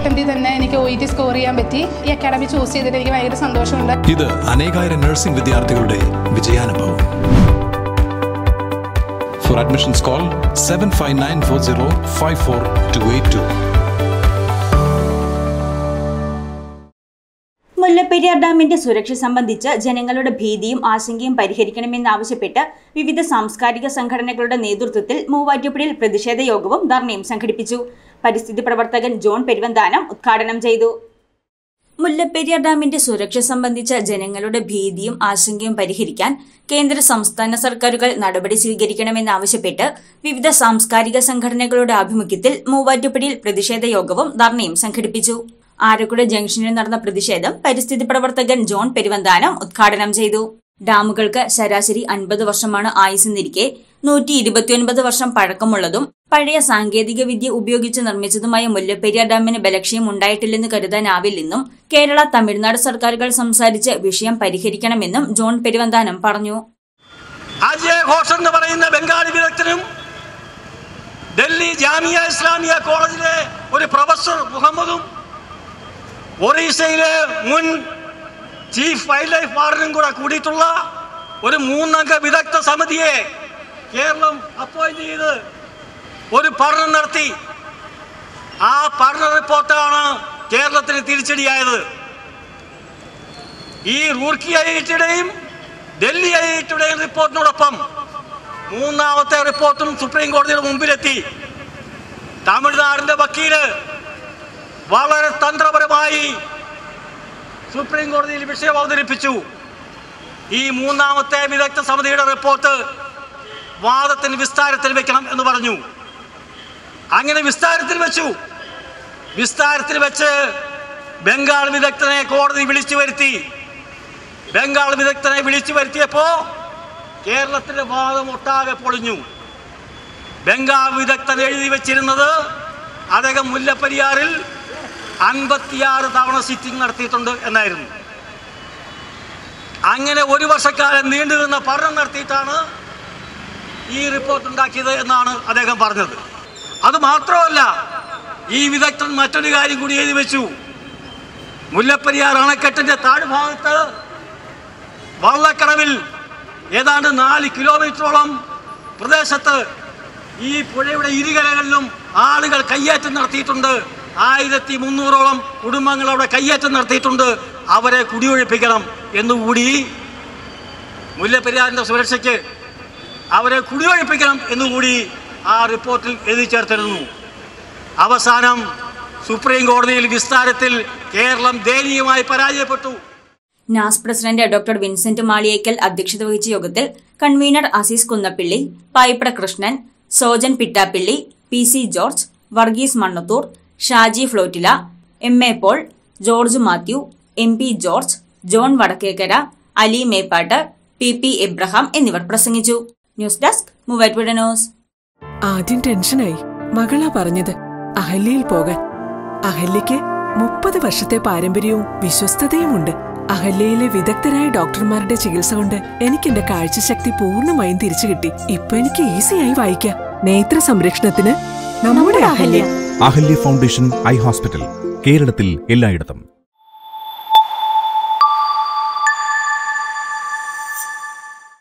സെക്കൻഡിൽ തന്നെ എനിക്ക് ഒ ഇ ടി സ്കോർ ചെയ്യാൻ പറ്റി ഈ അക്കാഡമി ചൂസ് ചെയ്തിട്ട് എനിക്ക് ഭയങ്കര സന്തോഷമുണ്ട് ഇത് അനേകായിരം നഴ്സിംഗ് വിദ്യാർത്ഥികളുടെ വിജയാനുഭവം for admissions call seven five nine four zero five four two eight two Mullaperiyar ഡാമിന്റെ സുരക്ഷ സംബന്ധിച്ച് ജനങ്ങളുടെ ഭീതിയും ആശങ്കയും പരിഹരിക്കണമെന്നാവശ്യപ്പെട്ട് വിവിധ സാംസ്കാരിക സംഘടനകളുടെ നേതൃത്വത്തിൽ മൂവാറ്റുപുഴയിൽ പ്രതിഷേധ യോഗവും ധർണയും സംഘടിപ്പിച്ചു പരിസ്ഥിതി പ്രവർത്തകൻ ജോൺ പെരുവന്താനം ഉദ്ഘാടനം ചെയ്തു മുല്ലപ്പെരിയാർ ഡാമിന്റെ സുരക്ഷ സംബന്ധിച്ച ജനങ്ങളുടെ ഭീതിയും ആശങ്കയും പരിഹരിക്കാൻ കേന്ദ്ര സംസ്ഥാന സർക്കാരുകൾ നടപടി സ്വീകരിക്കണമെന്നാവശ്യപ്പെട്ട് വിവിധ സാംസ്കാരിക സംഘടനകളുടെ ആഭിമുഖ്യത്തിൽ മൂവാറ്റുപുഴയിൽ പ്രതിഷേധ യോഗവും ധർണയും സംഘടിപ്പിച്ചു ആരക്കുട ജംഗ്ഷനിൽ നടന്ന പ്രതിഷേധം പരിസ്ഥിതി പ്രവർത്തകൻ ജോൺ പെരുവന്താനം ഉദ്ഘാടനം ചെയ്തു ഡാമുകൾക്ക് ശരാശരി അൻപത് വർഷമാണ് ആയുസെന്നിരിക്കെ നൂറ്റി ഇരുപത്തിയൊൻപത് വർഷം പഴക്കമുള്ളതും പഴയ സാങ്കേതിക വിദ്യ ഉപയോഗിച്ച് നിർമ്മിച്ചതുമായ മുല്ലപ്പെരിയാർ ഡാമിന് ബലക്ഷ്യം ഉണ്ടായിട്ടില്ലെന്ന് കരുതാനാവില്ലെന്നും കേരള തമിഴ്നാട് സർക്കാരുകൾ സംസാരിച്ച് വിഷയം പരിഹരിക്കണമെന്നും ജോൺ പെരുവന്താനം പറഞ്ഞു അജയ് ഘോഷ് എന്ന് പറയുന്ന ബംഗാളി വിദഗ്ധനും ഡൽഹി ജാമിയ ഇസ്ലാമിയ കോളേജിലെ ഒരു പ്രൊഫസർ മുഹമ്മദും ഒറീസയിലെ മുൻ ചീഫ് വൈൽഡ് ലൈഫ് വാർഡനും കൂടെ കൂടിയിട്ടുള്ള ഒരു മൂന്നംഗ വിദഗ്ധ സമിതിയെ കേരളം അപ്പോയിന്റ് ചെയ്ത് ഒരു പഠനം നടത്തി ആ പഠന റിപ്പോർട്ടാണ് കേരളത്തിന് തിരിച്ചടിയായത് ഈ റൂർക്കി ഐ ഐറ്റിയുടെയും ഡൽഹി ഐ ഐറ്റിയുടെയും റിപ്പോർട്ടിനോടൊപ്പം മൂന്നാമത്തെ റിപ്പോർട്ടും സുപ്രീം കോടതിയുടെ മുമ്പിലെത്തി തമിഴ്നാടിന്റെ വക്കീല് വളരെ തന്ത്രപരമായി സുപ്രീം കോടതിയിൽ വിഷയം അവതരിപ്പിച്ചു ഈ മൂന്നാമത്തെ വിദഗ്ധ സമിതിയുടെ റിപ്പോർട്ട് വാദത്തിന് വിസ്താരത്തിൽ വെക്കണം എന്ന് പറഞ്ഞു അങ്ങനെ വിസ്താരത്തിൽ വെച്ചു വിസ്താരത്തിൽ വെച്ച് ബംഗാൾ വിദഗ്ധനെ കോടതി വിളിച്ചു വരുത്തി ബംഗാൾ വിദഗ്ധനെ വിളിച്ചു വരുത്തിയപ്പോ കേരളത്തിന്റെ വാദം ഒട്ടാകെ പൊളിഞ്ഞു ബംഗാൾ വിദഗ്ധൻ എഴുതി വെച്ചിരുന്നത് അദ്ദേഹം മുല്ലപ്പെരിയാറിൽ അൻപത്തിയാറ് തവണ സിറ്റിംഗ് നടത്തിയിട്ടുണ്ട് എന്നായിരുന്നു അങ്ങനെ ഒരു വർഷക്കാലം നീണ്ടു നിന്ന പഠനം നടത്തിയിട്ടാണ് ഈ റിപ്പോർട്ട് ഉണ്ടാക്കിയത് എന്നാണ് അദ്ദേഹം പറഞ്ഞത് അത് മാത്രമല്ല ഈ വിദഗ്ധൻ മറ്റൊരു കാര്യം കൂടി എഴുതി വെച്ചു മുല്ലപ്പെരിയാർ അണക്കെട്ടിന്റെ താഴ്ഭാഗത്ത് വള്ളക്കടവിൽ ഏതാണ്ട് നാല് കിലോമീറ്ററോളം പ്രദേശത്ത് ഈ പുഴയുടെ ഇരുകരകളിലും ആളുകൾ കയ്യേറ്റം നടത്തിയിട്ടുണ്ട് ആയിരത്തി മുന്നൂറോളം കുടുംബങ്ങൾ അവിടെ കയ്യേറ്റം നടത്തിയിട്ടുണ്ട് അവരെ കുടിയൊഴിപ്പിക്കണം എന്നുകൂടി മുല്ലപ്പെരിയാറിൻ്റെ സുരക്ഷയ്ക്ക് അവരെ കുടിയൊഴിപ്പിക്കണം എന്നുകൂടി ആ റിപ്പോർട്ടിൽ എഴുതി ചേർത്തിരുന്നു അവസാനം സുപ്രീം കോടതിയിൽ വിസ്താരത്തിൽ കേരളം ദയനീയമായി പരാജയപ്പെട്ടു NAS president doctor Vincent Maliyekkal അധ്യക്ഷത വഹിച്ച യോഗത്തിൽ convener Azeez Kunnappilly Payipra Krishnan Sojan Pittappilly P C George Varghese Mannathoor Shaji Flotilla M A Paul George Mathew M P George John Vadakkekara Ali Meppatt P P Abraham എന്നിവർ പ്രസംഗിച്ചു ന്യൂസ് ഡെസ്ക് മൂവാറ്റുപുഴ ന്യൂസ് ആദ്യം ടെൻഷനായി മകളാ പറഞ്ഞത് അഹല്യയിൽ പോകാൻ അഹല്യയ്ക്ക് മുപ്പത് വർഷത്തെ പാരമ്പര്യവും വിശ്വസ്തതയുമുണ്ട് അഹല്യയിലെ വിദഗ്ധരായ ഡോക്ടർമാരുടെ ചികിത്സ കൊണ്ട് എനിക്ക് എന്റെ കാഴ്ചശക്തി പൂർണ്ണമായും തിരിച്ചു കിട്ടി ഇപ്പൊ എനിക്ക് ഈസിയായി വായിക്കാം നേത്ര സംരക്ഷണത്തിന് നമ്മുടെ Ahalya Ahalya foundation eye hospital കേരളത്തിൽ എല്ലായിടത്തും